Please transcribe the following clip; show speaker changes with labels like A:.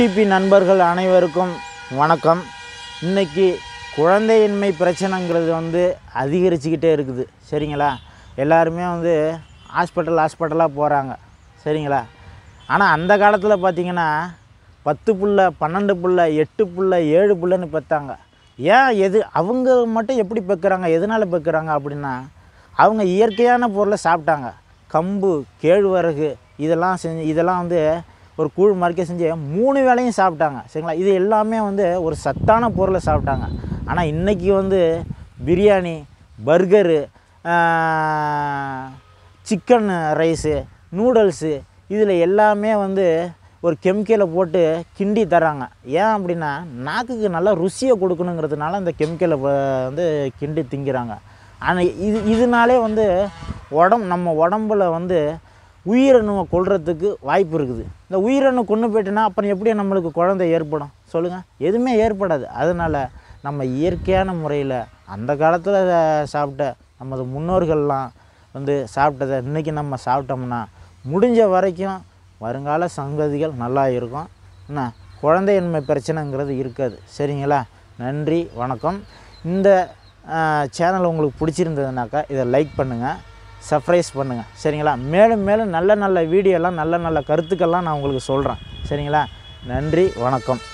A: DP நண்பர்கள் அனைவருக்கும் வணக்கம் இன்னைக்கு குழந்தையின்மை பிரச்சனைங்கிறது வந்து அதிகரிச்சுக்கிட்டே இருக்குது சரிங்களா எல்லாருமே வந்து ஹாஸ்பிட்டல் ஹாஸ்பிட்டலாக போகிறாங்க சரிங்களா ஆனால் அந்த காலத்தில் பார்த்தீங்கன்னா பத்து புள்ள பன்னெண்டு புள்ள எட்டு புள்ள ஏழு புள்ளன்னு பெற்றாங்க ஏன் எது அவங்க மட்டும் எப்படி பெக்குறாங்க எதனால் பெக்குறாங்க அப்படின்னா அவங்க இயற்கையான பொருளை சாப்பிட்டாங்க கம்பு கேழ்வரகு இதெல்லாம் செஞ்சு இதெல்லாம் வந்து ஒரு கூழ் மறைக்க செஞ்சு மூணு வேளையும் சாப்பிட்டாங்க சரிங்களா இது எல்லாமே வந்து ஒரு சத்தான பொருளை சாப்பிட்டாங்க ஆனால் இன்றைக்கி வந்து biryani burger chicken rice noodles இதில் எல்லாமே வந்து ஒரு கெமிக்கலை போட்டு கிண்டி தராங்க ஏன் அப்படின்னா நாக்குக்கு நல்லா ருசியை கொடுக்கணுங்கிறதுனால அந்த கெமிக்கலை வந்து கிண்டி திங்கிறாங்க ஆனால் இது இதனாலே வந்து உடம் நம்ம உடம்புல வந்து உயிரணுவை கொல்றதுக்கு வாய்ப்பு இருக்குது இந்த உயிரணு கொண்டு போயிட்டுனா அப்புறம் எப்படி நம்மளுக்கு குழந்தை ஏற்படும் சொல்லுங்கள் எதுவுமே ஏற்படாது அதனால் நம்ம இயற்கையான முறையில் அந்த காலத்தில் சாப்பிட்ட நமது முன்னோர்கள்லாம் வந்து சாப்பிட்டதை இன்றைக்கி நம்ம சாப்பிட்டோம்னா முடிஞ்ச வரைக்கும் வருங்கால சங்கதிகள் நல்லா இருக்கும் என்ன குழந்தையின்மை பிரச்சனைங்கிறது இருக்காது சரிங்களா நன்றி வணக்கம் இந்த சேனல் உங்களுக்கு பிடிச்சிருந்ததுனாக்கா இதை லைக் பண்ணுங்கள் சப்ரைஸ் பண்ணுங்கள் சரிங்களா மேலும் மேலும் நல்ல நல்ல வீடியோலாம் நல்ல நல்ல கருத்துக்கள்லாம் நான் உங்களுக்கு சொல்கிறேன் சரிங்களா நன்றி வணக்கம்